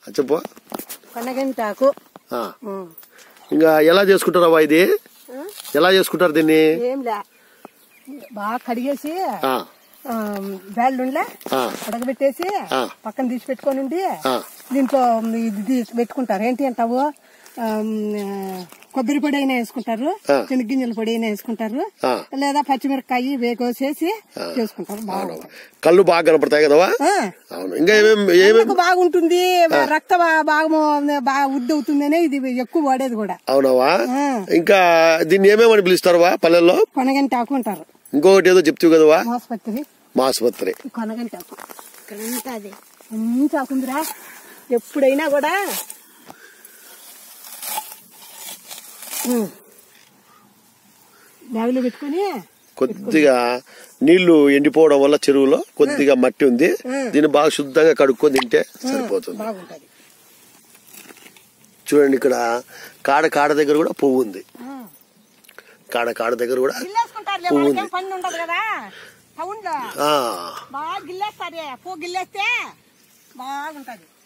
ఆ, చెప్పు కొనగంటాకు ఆ. ఇంకా ఎలా చేసుకుంటారవ్వా ఇది ఎలా చేసుకుంటారు దీన్ని ఏం లే బాగా కడిగేసి ఆ, బ్యాళ్ళుండ్లే ఆ, ఉడకబెట్టేసి ఆ. పక్కన తీసి పెట్టుకొని ఉండి ఆ. దీంట్లో ఇది తీసి పెట్టుకుంటారు ఏంటి అంటావు ఆమ్, ఆ, కొబ్బరి పొడి అయినా వేసుకుంటారు ఆ. శనగ్గింజల పొడి అయినా వేసుకుంటారు ఆ. లేదా పచ్చిమిరపకాయ వేగోసేసి చేసుకుంటారు బాగుంటుంది కళ్ళు బాగా కనపడతాయి కదవా ఆ. అవును ఇంకా ఏమేమి ఏమేమి ఎందుకు బాగుంటుంది రక్త బా- భాగము బాగా ఉద్ది అవుతుందనే ఇది ఎక్కువ వాడేది కూడా అవునవా ఆ. ఇంకా దీన్ని ఏమేమని పిలుస్తారువా పల్లెల్లో కొనగంటి ఆకు అంటారు ఇంకొకటి ఏదో చెప్తావు కదవా మోసపత్రి మాసుపత్రి కొనగంటి ఆకు ఇక్కడ అది మంచి ఆకుందిరా ఎప్పుడైనా కూడా ఉమ్. బ్యాగులో పెట్టుకొని కొద్దిగా నీళ్లు ఎండిపోవడం వల్ల చెరువులో కొద్దిగా మట్టి ఉంది దీన్ని బాగా శుద్ధంగా కడుక్కొని తింటే సరిపోతుంది బాగుంటది చూడండి ఇక్కడ కాడ కాడ దగ్గర కూడా పువ్వు ఉంది కాడ కాడ దగ్గర కూడా గిల్లేసుకుంటారులే పువ్వు వాళ్ళకేం ఉంది పని ఉండదు కదా టౌన్ లో ఆ, బాగా గిల్లేస్తారే పూ గిల్లేస్తే బాగుంటది